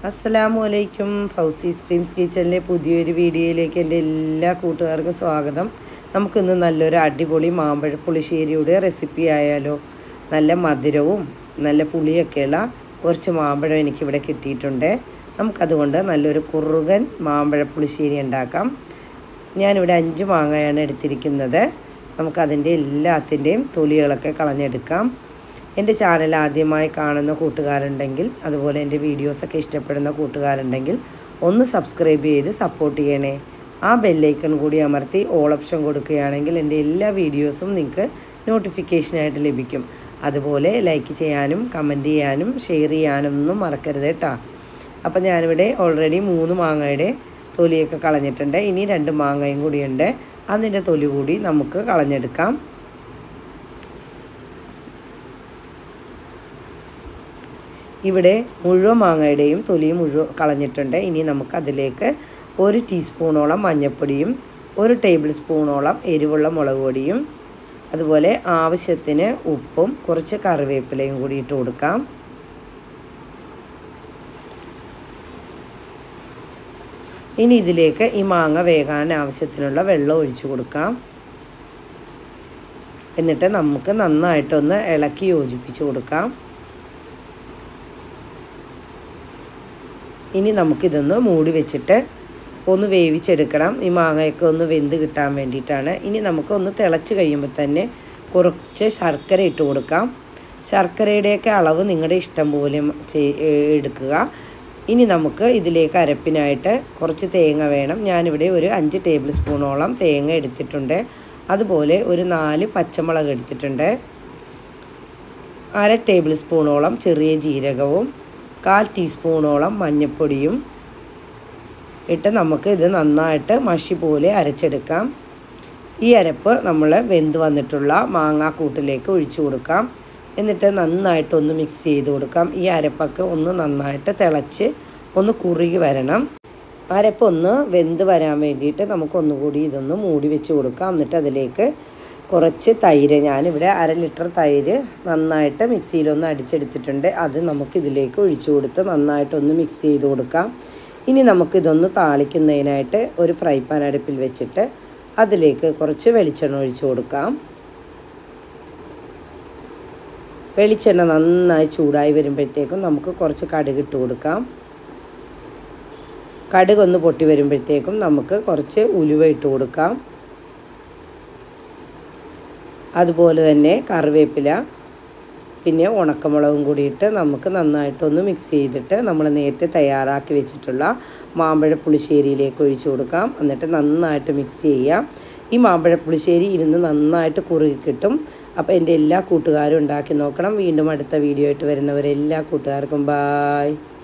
അസ്സലാമു അലൈക്കും Fauci streams കിച്ചണിലെ പുതിയൊരു വീഡിയോയിലേക്ക് എൻ്റെ എല്ലാ കൂട്ടുകാർക്കും സ്വാഗതം നമുക്കിന്ന് നല്ലൊരു അടിപൊളി മാമ്പഴ പുളിശ്ശേരിയുടെ റെസിപ്പി ആയാലോ നല്ല മധുരവും നല്ല പുളിയൊക്കെയുള്ള കുറച്ച് മാമ്പഴം എനിക്കിവിടെ കിട്ടിയിട്ടുണ്ട് നമുക്കതുകൊണ്ട് നല്ലൊരു കുറുകൻ മാമ്പഴ പുളിശ്ശേരി ഉണ്ടാക്കാം ഞാനിവിടെ അഞ്ച് മാങ്ങയാണ് എടുത്തിരിക്കുന്നത് നമുക്കതിൻ്റെ എല്ലാത്തിൻ്റെയും തൊലികളൊക്കെ കളഞ്ഞെടുക്കാം എൻ്റെ ചാനൽ ആദ്യമായി കാണുന്ന കൂട്ടുകാരുണ്ടെങ്കിൽ അതുപോലെ എൻ്റെ വീഡിയോസൊക്കെ ഇഷ്ടപ്പെടുന്ന കൂട്ടുകാരുണ്ടെങ്കിൽ ഒന്ന് സബ്സ്ക്രൈബ് ചെയ്ത് സപ്പോർട്ട് ചെയ്യണേ ആ ബെല്ലൈക്കൺ കൂടി അമർത്തി ഓൾ ഓപ്ഷൻ കൊടുക്കുകയാണെങ്കിൽ എൻ്റെ എല്ലാ വീഡിയോസും നിങ്ങൾക്ക് നോട്ടിഫിക്കേഷനായിട്ട് ലഭിക്കും അതുപോലെ ലൈക്ക് ചെയ്യാനും കമൻറ്റ് ചെയ്യാനും ഷെയർ ചെയ്യാനും ഒന്നും മറക്കരുത് കേട്ടോ അപ്പോൾ ഞാനിവിടെ ഓൾറെഡി മൂന്ന് മാങ്ങയുടെ തൊലിയൊക്കെ കളഞ്ഞിട്ടുണ്ട് ഇനി രണ്ട് മാങ്ങയും കൂടിയുണ്ട് അതിൻ്റെ തൊലി കൂടി നമുക്ക് കളഞ്ഞെടുക്കാം ഇവിടെ മുഴുവൻ മാങ്ങയുടെയും തൊലി മുഴുവൻ കളഞ്ഞിട്ടുണ്ട് ഇനി നമുക്ക് അതിലേക്ക് ഒരു ടീസ്പൂണോളം മഞ്ഞൾപ്പൊടിയും ഒരു ടേബിൾ സ്പൂണോളം എരിവുള്ള മുളക് പൊടിയും അതുപോലെ ആവശ്യത്തിന് ഉപ്പും കുറച്ച് കറിവേപ്പിലയും കൂടി ഇട്ട് കൊടുക്കാം ഇനി ഇതിലേക്ക് ഈ മാങ്ങ വേകാൻ ആവശ്യത്തിനുള്ള വെള്ളം ഒഴിച്ചു കൊടുക്കാം എന്നിട്ട് നമുക്ക് നന്നായിട്ടൊന്ന് ഇളക്കി യോജിപ്പിച്ച് കൊടുക്കാം ഇനി നമുക്കിതൊന്ന് മൂടി വെച്ചിട്ട് ഒന്ന് വേവിച്ചെടുക്കണം ഈ മാങ്ങയൊക്കെ ഒന്ന് വെന്ത് കിട്ടാൻ വേണ്ടിയിട്ടാണ് ഇനി നമുക്ക് ഒന്ന് തിളച്ച് കഴിയുമ്പോൾ തന്നെ കുറച്ച് ശർക്കര ഇട്ട് കൊടുക്കാം ശർക്കരയുടെയൊക്കെ അളവ് നിങ്ങളുടെ ഇഷ്ടം പോലെ എടുക്കുക ഇനി നമുക്ക് ഇതിലേക്ക് അരപ്പിനായിട്ട് കുറച്ച് തേങ്ങ വേണം ഞാനിവിടെ ഒരു അഞ്ച് ടേബിൾ സ്പൂണോളം തേങ്ങ എടുത്തിട്ടുണ്ട് അതുപോലെ ഒരു നാല് പച്ചമുളക് എടുത്തിട്ടുണ്ട് അര ടേബിൾ സ്പൂണോളം ചെറിയ ജീരകവും കാൽ ടീസ്പൂണോളം മഞ്ഞൾപ്പൊടിയും ഇട്ട് നമുക്ക് ഇത് നന്നായിട്ട് മഷി പോലെ അരച്ചെടുക്കാം ഈ അരപ്പ് നമ്മൾ വെന്ത് വന്നിട്ടുള്ള മാങ്ങാക്കൂട്ടിലേക്ക് ഒഴിച്ചു കൊടുക്കാം എന്നിട്ട് നന്നായിട്ടൊന്ന് മിക്സ് ചെയ്ത് കൊടുക്കാം ഈ അരപ്പൊക്കെ ഒന്ന് നന്നായിട്ട് തിളച്ച് ഒന്ന് കുറുകി വരണം അരപ്പ് ഒന്ന് വെന്ത് വരാൻ വേണ്ടിയിട്ട് നമുക്കൊന്നുകൂടി ഇതൊന്ന് മൂടി വെച്ച് കൊടുക്കാം എന്നിട്ട് അതിലേക്ക് കുറച്ച് തൈര് ഞാനിവിടെ അര ലിറ്റർ തൈര് നന്നായിട്ട് മിക്സിയിലൊന്ന് അടിച്ചെടുത്തിട്ടുണ്ട് അത് നമുക്ക് ഇതിലേക്ക് ഒഴിച്ചു കൊടുത്ത് നന്നായിട്ടൊന്ന് മിക്സ് ചെയ്ത് കൊടുക്കാം ഇനി നമുക്കിതൊന്ന് താളിക്കുന്നതിനായിട്ട് ഒരു ഫ്രൈ പാൻ അടുപ്പിൽ വെച്ചിട്ട് അതിലേക്ക് കുറച്ച് വെളിച്ചെണ്ണ ഒഴിച്ചു കൊടുക്കാം വെളിച്ചെണ്ണ നന്നായി ചൂടായി വരുമ്പോഴത്തേക്കും നമുക്ക് കുറച്ച് കടുക് ഇട്ട് കൊടുക്കാം കടുക് ഒന്ന് പൊട്ടി വരുമ്പോഴത്തേക്കും നമുക്ക് കുറച്ച് ഉലുവ ഇട്ട് കൊടുക്കാം അതുപോലെ തന്നെ കറിവേപ്പില പിന്നെ ഉണക്കമുളകും കൂടിയിട്ട് നമുക്ക് നന്നായിട്ടൊന്ന് മിക്സ് ചെയ്തിട്ട് നമ്മൾ നേരത്തെ തയ്യാറാക്കി വെച്ചിട്ടുള്ള മാമ്പഴ പുളിശ്ശേരിയിലേക്ക് ഒഴിച്ചു കൊടുക്കാം എന്നിട്ട് നന്നായിട്ട് മിക്സ് ചെയ്യാം ഈ മാമ്പഴ പുളിശ്ശേരി ഇരുന്ന് നന്നായിട്ട് കുറുകി കിട്ടും അപ്പോൾ എൻ്റെ എല്ലാ കൂട്ടുകാരും ഉണ്ടാക്കി നോക്കണം വീണ്ടും അടുത്ത വീഡിയോ ആയിട്ട് വരുന്നവരെല്ലാ കൂട്ടുകാർക്കും ബായ്